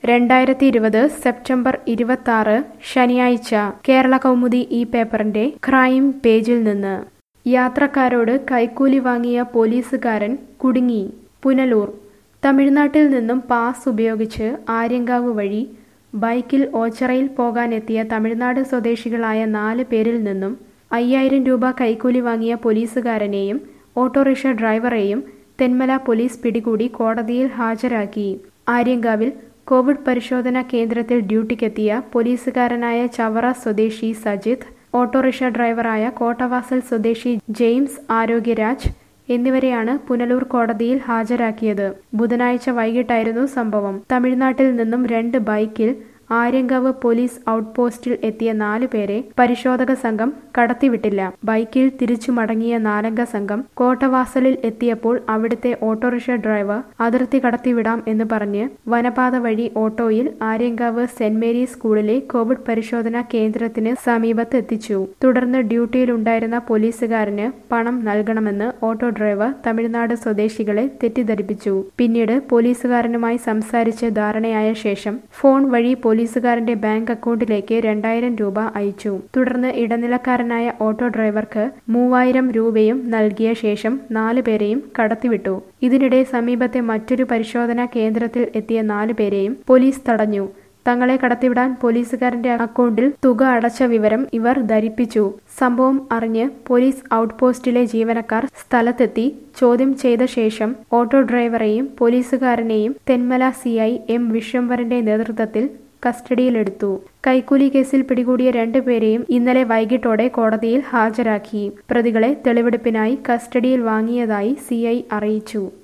രണ്ടായിരത്തി ഇരുപത് സെപ്റ്റംബർ ഇരുപത്തി ശനിയാഴ്ച കേരള കൗമുദി ഈ പേപ്പറിന്റെ ക്രൈം പേജിൽ നിന്ന് യാത്രക്കാരോട് കൈക്കൂലി വാങ്ങിയ പോലീസുകാരൻ കുടുങ്ങി പുനലൂർ തമിഴ്നാട്ടിൽ നിന്നും പാസ് ഉപയോഗിച്ച് ആര്യങ്കാവ് വഴി ബൈക്കിൽ ഓച്ചിറയിൽ പോകാനെത്തിയ തമിഴ്നാട് സ്വദേശികളായ നാല് പേരിൽ നിന്നും അയ്യായിരം രൂപ കൈക്കൂലി വാങ്ങിയ പോലീസുകാരനെയും ഓട്ടോറിക്ഷ ഡ്രൈവറെയും തെന്മല പോലീസ് പിടികൂടി കോടതിയിൽ ഹാജരാക്കി ആര്യങ്കാവിൽ കോവിഡ് പരിശോധനാ കേന്ദ്രത്തിൽ ഡ്യൂട്ടിക്കെത്തിയ പോലീസുകാരനായ ചവറ സ്വദേശി സജിത്ത് ഓട്ടോറിക്ഷ ഡ്രൈവറായ കോട്ടവാസൽ സ്വദേശി ജെയിംസ് ആരോഗ്യരാജ് എന്നിവരെയാണ് പുനലൂർ കോടതിയിൽ ഹാജരാക്കിയത് ബുധനാഴ്ച വൈകിട്ടായിരുന്നു സംഭവം തമിഴ്നാട്ടിൽ നിന്നും രണ്ട് ബൈക്കിൽ ആര്യങ്കാവ് പോലീസ് ഔട്ട്പോസ്റ്റിൽ എത്തിയ നാലു പേരെ പരിശോധക സംഘം കടത്തിവിട്ടില്ല ബൈക്കിൽ തിരിച്ചു മടങ്ങിയ നാലംഗ സംഘം കോട്ടവാസലിൽ എത്തിയപ്പോൾ അവിടുത്തെ ഓട്ടോറിക്ഷ ഡ്രൈവർ അതിർത്തി കടത്തിവിടാം എന്ന് പറഞ്ഞ് വനപാത വഴി ഓട്ടോയിൽ ആര്യങ്കാവ് സെന്റ് മേരീസ് സ്കൂളിലെ കോവിഡ് പരിശോധനാ കേന്ദ്രത്തിന് സമീപത്ത് എത്തിച്ചു തുടർന്ന് ഡ്യൂട്ടിയിലുണ്ടായിരുന്ന പോലീസുകാരന് പണം നൽകണമെന്ന് ഓട്ടോ ഡ്രൈവർ തമിഴ്നാട് സ്വദേശികളെ തെറ്റിദ്ധരിപ്പിച്ചു പിന്നീട് പോലീസുകാരനുമായി സംസാരിച്ച് ധാരണയായ ശേഷം ഫോൺ വഴി പോലീസുകാരന്റെ ബാങ്ക് അക്കൗണ്ടിലേക്ക് രണ്ടായിരം രൂപ അയച്ചു തുടർന്ന് ഇടനിലക്കാരനായ ഓട്ടോ ഡ്രൈവർക്ക് മൂവായിരം രൂപയും നൽകിയ ശേഷം നാലു പേരെയും കടത്തിവിട്ടു ഇതിനിടെ സമീപത്തെ മറ്റൊരു പരിശോധനാ കേന്ദ്രത്തിൽ എത്തിയ നാലു പേരെയും പോലീസ് തടഞ്ഞു തങ്ങളെ കടത്തിവിടാൻ പോലീസുകാരന്റെ അക്കൗണ്ടിൽ തുക അടച്ച വിവരം ഇവർ ധരിപ്പിച്ചു സംഭവം അറിഞ്ഞ് പോലീസ് ഔട്ട്പോസ്റ്റിലെ ജീവനക്കാർ സ്ഥലത്തെത്തി ചോദ്യം ചെയ്ത ശേഷം ഓട്ടോ ഡ്രൈവറെയും പോലീസുകാരനെയും തെന്മല സിഐ എം വിശ്വംഭരന്റെ നേതൃത്വത്തിൽ കസ്റ്റഡിയിലെടുത്തു കൈക്കൂലി കേസിൽ പിടികൂടിയ രണ്ടുപേരെയും ഇന്നലെ വൈകിട്ടോടെ കോടതിയിൽ ഹാജരാക്കി പ്രതികളെ തെളിവെടുപ്പിനായി കസ്റ്റഡിയിൽ വാങ്ങിയതായി സിഐ അറിയിച്ചു